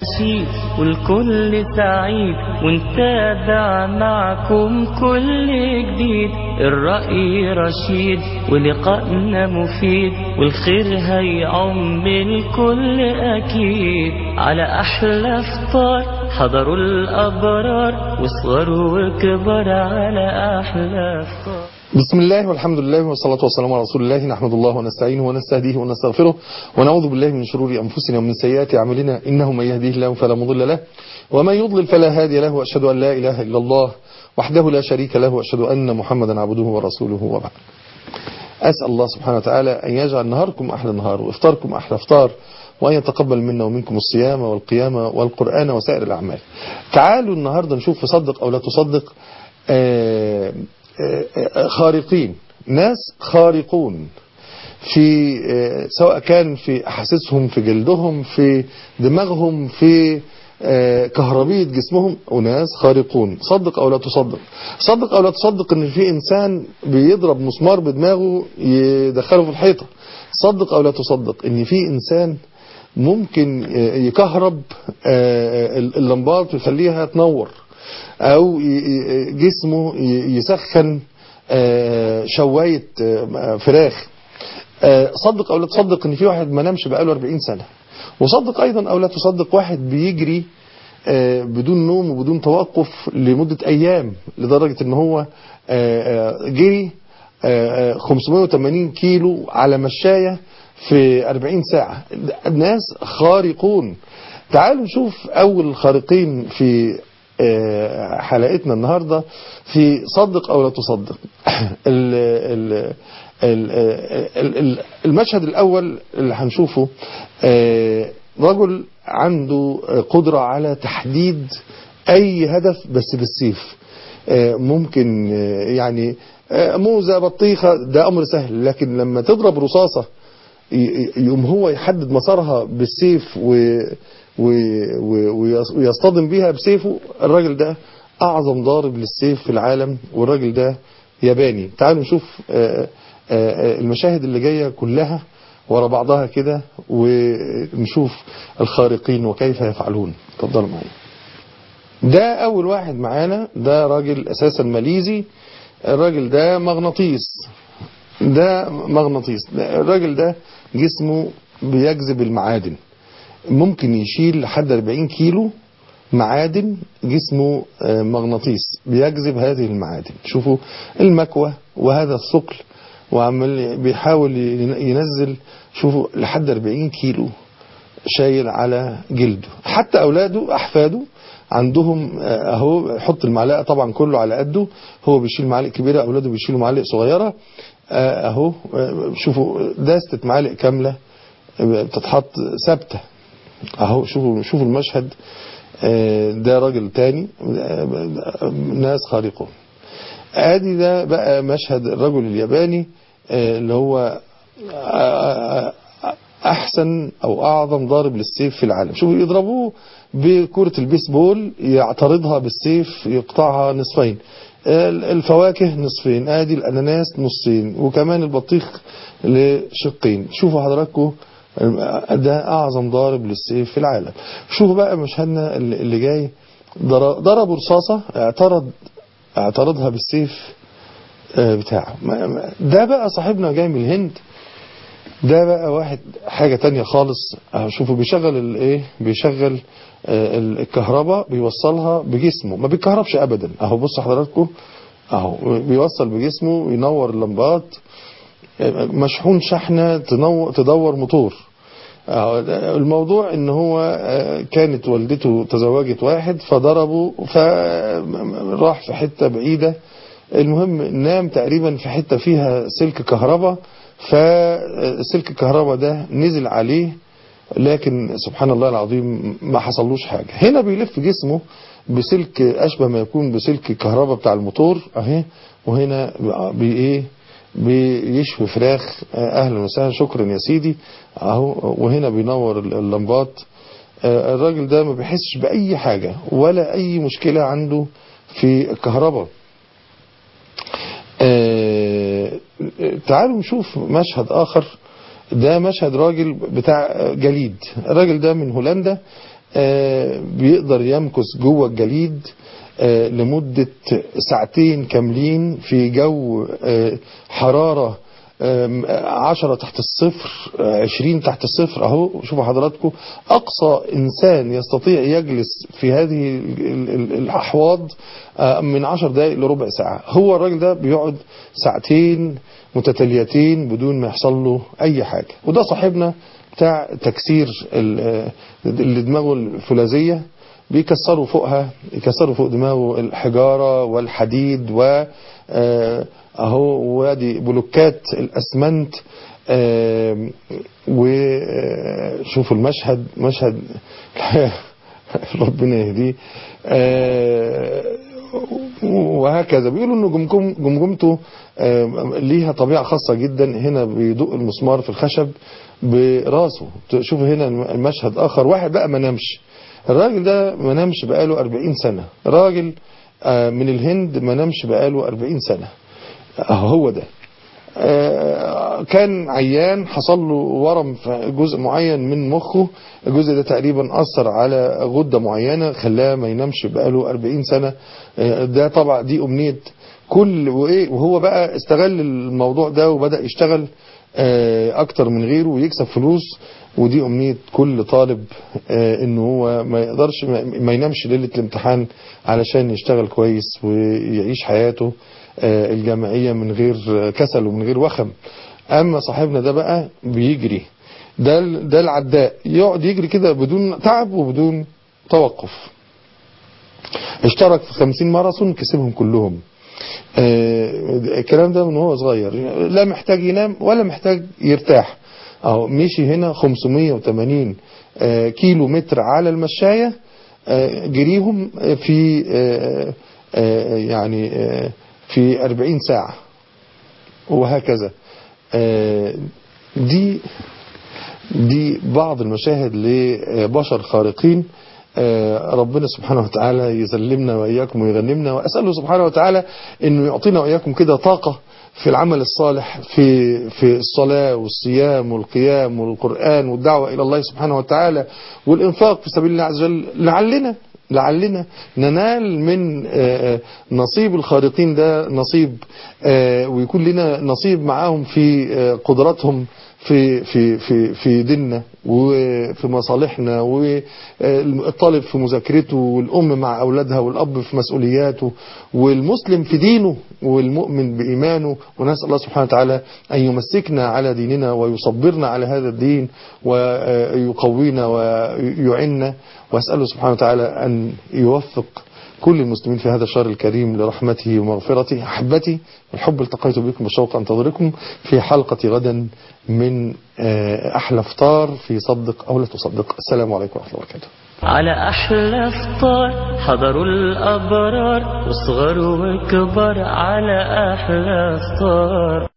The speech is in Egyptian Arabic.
نشيد والكل سعيد ونتابع معكم كل جديد الرأي رشيد ولقائنا مفيد والخير هيعم الكل أكيد على أحلى فطار حضروا الأبرار وصغروا وكبار على أحلى فطار بسم الله والحمد لله والصلاة والسلام على رسول الله نحمد الله ونستعينه ونستهديه ونستغفره ونعوذ بالله من شرور أنفسنا ومن سيئات أعمالنا إنه من يهديه الله فلا مضل له ومن يضلل فلا هادي له وأشهد أن لا إله إلا الله وحده لا شريك له وأشهد أن محمدا عبده ورسوله وبعد أسأل الله سبحانه وتعالى أن يجعل نهاركم أحلى نهار وإفطاركم أحلى إفطار وأن يتقبل منا ومنكم الصيام والقيام والقرآن وسائر الأعمال تعالوا النهاردة نشوف في صدق أو لا تصدق آه خارقين ناس خارقون في سواء كان في أحاسيسهم في جلدهم في دماغهم في كهربية جسمهم وناس خارقون صدق أو لا تصدق صدق أو لا تصدق ان في إنسان بيضرب مسمار بدماغه يدخله في الحيطة صدق أو لا تصدق ان في إنسان ممكن يكهرب اللمبات ويخليها تنور او جسمه يسخن شواية فراخ صدق او لا تصدق ان في واحد ما نامش بقاله 40 سنة وصدق ايضا او لا تصدق واحد بيجري بدون نوم وبدون توقف لمدة ايام لدرجة ان هو جري 580 كيلو على مشاية في 40 ساعة ناس خارقون تعالوا نشوف اول الخارقين في حلقتنا النهاردة في صدق أو لا تصدق المشهد الأول اللي هنشوفه رجل عنده قدرة على تحديد أي هدف بس بالسيف ممكن يعني موزة بطيخة ده أمر سهل لكن لما تضرب رصاصة يقوم هو يحدد مسارها بالسيف و ويصطدم بيها بسيفه الراجل ده أعظم ضارب للسيف في العالم والراجل ده ياباني تعالوا نشوف المشاهد اللي جاية كلها ورا بعضها كده ونشوف الخارقين وكيف يفعلون تفضلوا معي ده أول واحد معانا ده راجل أساسا ماليزي الراجل ده مغناطيس ده مغناطيس الراجل ده جسمه بيجذب المعادن ممكن يشيل لحد 40 كيلو معادن جسمه مغناطيس بيجذب هذه المعادن شوفوا المكوى وهذا الثقل وعمل بيحاول ينزل شوفوا لحد 40 كيلو شايل على جلده حتى اولاده احفاده عندهم اهو يحط المعلقه طبعا كله على قده هو بيشيل معالق كبيره اولاده بيشيلوا معالق صغيره اهو شوفوا داسته معالق كامله بتتحط ثابته اهو شوفوا شوفوا المشهد ده راجل تاني ناس خارقون ادي ده بقى مشهد الرجل الياباني اللي هو احسن او اعظم ضارب للسيف في العالم شوفوا يضربوه بكرة البيسبول يعترضها بالسيف يقطعها نصفين الفواكه نصفين ادي الاناناس نصين وكمان البطيخ لشقين شوفوا حضراتكم ده اعظم ضارب للسيف في العالم شوفوا بقى مشهدنا اللي جاي ضربوا رصاصة اعترض اعترضها بالسيف بتاعه ده بقى صاحبنا جاي من الهند ده بقى واحد حاجة تانية خالص شوفوا بيشغل الايه بيشغل الكهرباء بيوصلها بجسمه ما بيكهربش ابدا اهو بص حضراتكم اهو بيوصل بجسمه ينور اللمبات مشحون شحنة تدور موتور الموضوع ان هو كانت والدته تزوجت واحد فضربه فراح في حتة بعيدة المهم نام تقريبا في حتة فيها سلك كهرباء فسلك الكهرباء ده نزل عليه لكن سبحان الله العظيم ما حصلوش حاجة هنا بيلف جسمه بسلك أشبه ما يكون بسلك الكهرباء بتاع الموتور اهي وهنا بإيه بيشوي فراخ اهلا وسهلا شكرا يا سيدي اهو وهنا بينور اللمبات الراجل ده ما بيحسش باي حاجة ولا اي مشكلة عنده في الكهرباء تعالوا نشوف مشهد اخر ده مشهد راجل بتاع جليد الراجل ده من هولندا آه، بيقدر يمكث جوه الجليد آه، لمدة ساعتين كاملين في جو آه، حرارة آم، عشرة تحت الصفر آه، عشرين تحت الصفر اهو شوفوا حضراتكم اقصى انسان يستطيع يجلس في هذه ال- ال- الاحواض آه، من عشر دقائق لربع ساعة هو الراجل ده بيقعد ساعتين متتاليتين بدون ما يحصل له اي حاجة وده صاحبنا بتاع تكسير ال- آه، اللي دماغه الفولاذية بيكسروا فوقها يكسروا فوق دماغه الحجارة والحديد و آه، اهو وادي بلوكات الاسمنت آم، وشوفوا المشهد مشهد ربنا يهديه آه، وهكذا بيقولوا ان جمجم جمجمته آم، ليها طبيعة خاصة جدا هنا بيدق المسمار في الخشب براسه شوفوا هنا المشهد اخر واحد بقى ما نامش الراجل ده ما نامش بقاله 40 سنة راجل آه، من الهند ما نامش بقاله 40 سنة اهو هو ده آه، كان عيان حصل له ورم في جزء معين من مخه الجزء ده تقريبا أثر على غدة معينة خلاه ما ينامش بقاله 40 سنة آه، ده طبعا دي أمنية كل وإيه وهو بقى استغل الموضوع ده وبدأ يشتغل آه، أكتر من غيره ويكسب فلوس ودي أمنية كل طالب آه، إنه هو ما يقدرش ما- ما ينامش ليلة الامتحان علشان يشتغل كويس ويعيش حياته آه، الجامعية من غير آه، كسل ومن غير وخم أما صاحبنا ده بقى بيجري ده ال- ده العداء يقعد يجري كده بدون تعب وبدون توقف اشترك في 50 ماراثون كسبهم كلهم آه، الكلام ده من هو صغير لا محتاج ينام ولا محتاج يرتاح اهو مشي هنا 580 آه، كيلو متر على المشاية آه، جريهم في آه، آه، يعني آه، في 40 ساعة وهكذا آه، دي دي بعض المشاهد لبشر خارقين آه، ربنا سبحانه وتعالى يسلمنا وإياكم ويغنمنا وأسأله سبحانه وتعالى أنه يعطينا وإياكم كده طاقة في العمل الصالح في في الصلاة والصيام والقيام والقرآن والدعوة إلى الله سبحانه وتعالى والإنفاق في سبيل الله عز وجل لعلنا لعلنا ننال من آه، نصيب الخارقين ده نصيب آه، ويكون لنا نصيب معاهم في آه، قدراتهم في في في في ديننا وفي مصالحنا والطالب في مذاكرته والأم مع أولادها والأب في مسؤولياته والمسلم في دينه والمؤمن بإيمانه ونسأل الله سبحانه وتعالى أن يمسكنا على ديننا ويصبرنا على هذا الدين ويقوينا ويعنا وأسأله سبحانه وتعالى أن يوفق كل المسلمين في هذا الشهر الكريم لرحمته ومغفرته أحبتي الحب التقيت بكم بالشوق أنتظركم في حلقة غدا من آه، أحلى فطار في صدق أو لا تصدق السلام عليكم ورحمة الله وبركاته على أحلى فطار حضروا الأبرار وصغر وكبر على أحلى فطار